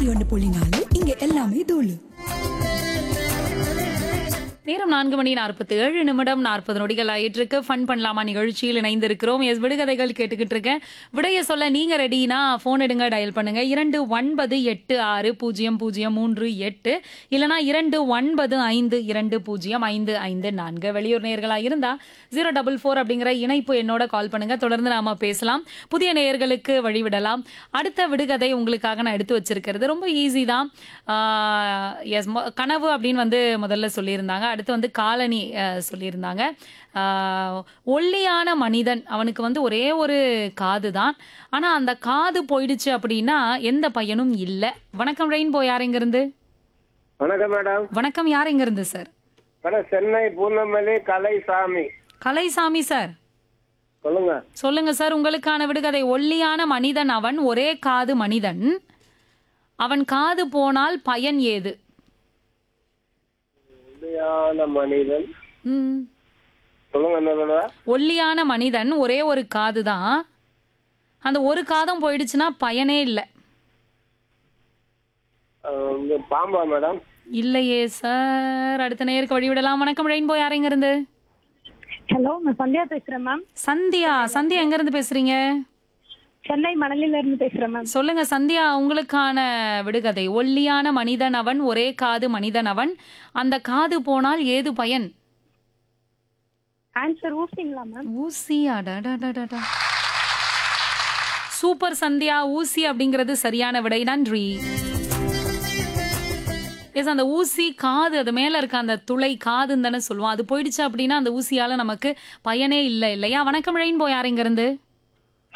ஒன்று புள்ளி நாலு இங்க எல்லாமே தூளு நேரம் நான்கு மணி நாற்பத்தி ஏழு நிமிடம் நாற்பது நொடிகள் ஆயிட்டு இருக்கு ஃபன் பண்ணலாமா நிகழ்ச்சியில் இணைந்திருக்கிறோம் எஸ் விடுகதைகள் கேட்டுக்கிட்டு இருக்கேன் விடைய சொல்ல நீங்க ரெடினா போன் எடுங்க டயல் பண்ணுங்க இரண்டு ஒன்பது எட்டு ஆறு பூஜ்ஜியம் பூஜ்ஜியம் மூன்று எட்டு இல்லனா இரண்டு ஒன்பது ஐந்து இரண்டு பூஜ்ஜியம் ஐந்து ஐந்து நான்கு வெளியூர் நேர்களா இருந்தா ஜீரோ டபுள் ஃபோர் அப்படிங்கிற இணைப்பு என்னோட கால் பண்ணுங்க தொடர்ந்து நாம பேசலாம் புதிய நேயர்களுக்கு வழிவிடலாம் அடுத்த விடுகதை உங்களுக்காக நான் எடுத்து வச்சிருக்கிறது ரொம்ப ஈஸி தான் எஸ் கனவு அப்படின்னு வந்து முதல்ல சொல்லியிருந்தாங்க அடுத்து வந்து காலனி அஹ், சொல்லியிருந்தாங்க ஆஹ், ஒல்லியான மனிதன் அவனுக்கு வந்து ஒரே ஒரு காது தான் ஆனா அந்த காது போயிடுச்சு அப்படின்னா எந்த பையனும் இல்லை வணக்கம் ரெயின்போ யார் எங்க இருந்து வணக்கம் மேடம் வணக்கம் யார் எங்க இருந்து sir madam Chennai Poonamallee Kalaisamy Kalaisamy sir சொல்லுங்க சொல்லுங்க சார் உங்களுக்கான விடுகதை ஒல்லியான மனிதன் அவன் ஒரே காது மனிதன் அவன் காது போனால் பயன் ஏது உண்மையான மனிதன் ம். சொல்லுங்க என்ன மேடம் ஒல்லியான மனிதன் ஒரே ஒரு காது தான் அந்த ஒரு காதும் போயிடுச்சுன்னா பயனே இல்லை அஹ் வந்து பாம்பா மேடம் இல்லையே சார் அடுத்த நேருக்கு வழிவிடலாம் வணக்கம் ரெயின்போ யார் எங்க இருந்து ஹலோ நான் சந்தியா பேசுறேன் மேம் சந்தியா சந்தியா எங்க இருந்து பேசுறீங்க சென்னை மணலில இருந்து பேசுறேன் மேம் சொல்லுங்க சந்தியா உங்களுக்கான விடுகதை ஒல்லியான மனிதன் அவன் ஒரே காது மனிதன் அவன் அந்த காது போனால் ஏது பயன் ஆன்சர் ஊசிங்களா மேம் ஊசி அடடடடடா சூப்பர் சந்தியா ஊசி அப்படிங்கிறது சரியான விடை நன்றி எஸ் அந்த ஊசி காது அது மேல இருக்க அந்த துளை காதுன்னு தானே சொல்லுவோம் அது போயிடுச்சு அப்படின்னா அந்த ஊசியால நமக்கு பயனே இல்லை இல்லையா வணக்கம் ரெயின்போ யார் இங்க இருந்து